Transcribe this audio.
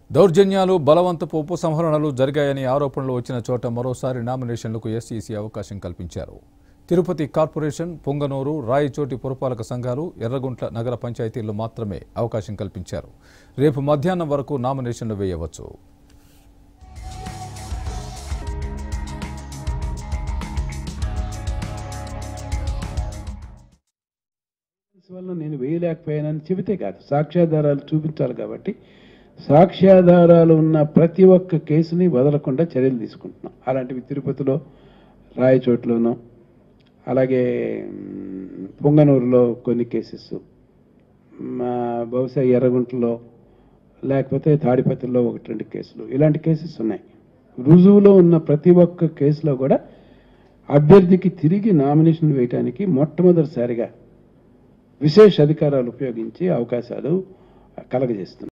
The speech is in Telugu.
దౌర్జన్యాలు బలవంతపు ఉపసంహరణలు జరిగాయని ఆరోపణలు వచ్చిన చోట మరోసారి నామినేషన్లకు ఎస్ఈసీ అవకాశం కల్పించారు తిరుపతి కార్పొరేషన్ పొంగనూరు రాయచోటి పురపాలక సంఘాలు ఎర్రగుంట్ల నగర పంచాయతీల్లో మాత్రమే అవకాశం కల్పించారు రేపు మధ్యాహ్నం వరకు నామినేషన్లు వేయవచ్చు వల్ల నేను వేయలేకపోయానని చెబితే కాదు సాక్ష్యాధారాలు చూపించాలి కాబట్టి సాక్ష్యాధారాలు ఉన్న ప్రతి ఒక్క కేసుని వదలకుండా చర్యలు తీసుకుంటున్నాం అలాంటివి తిరుపతిలో రాయచోట్లోనూ అలాగే మ్, పొంగనూరులో కొన్ని కేసెస్ మా బహుశా ఎర్రగుంటలో లేకపోతే తాడిపత్రిలో ఒకటి రెండు కేసులు ఇలాంటి కేసెస్ ఉన్నాయి రుజువులో ఉన్న ప్రతి ఒక్క కేసులో కూడా అభ్యర్థికి తిరిగి నామినేషన్ వేయడానికి మొట్టమొదటిసారిగా విశేష అధికారాలు ఉపయోగించి అవకాశాలు కలగజేస్తున్నాం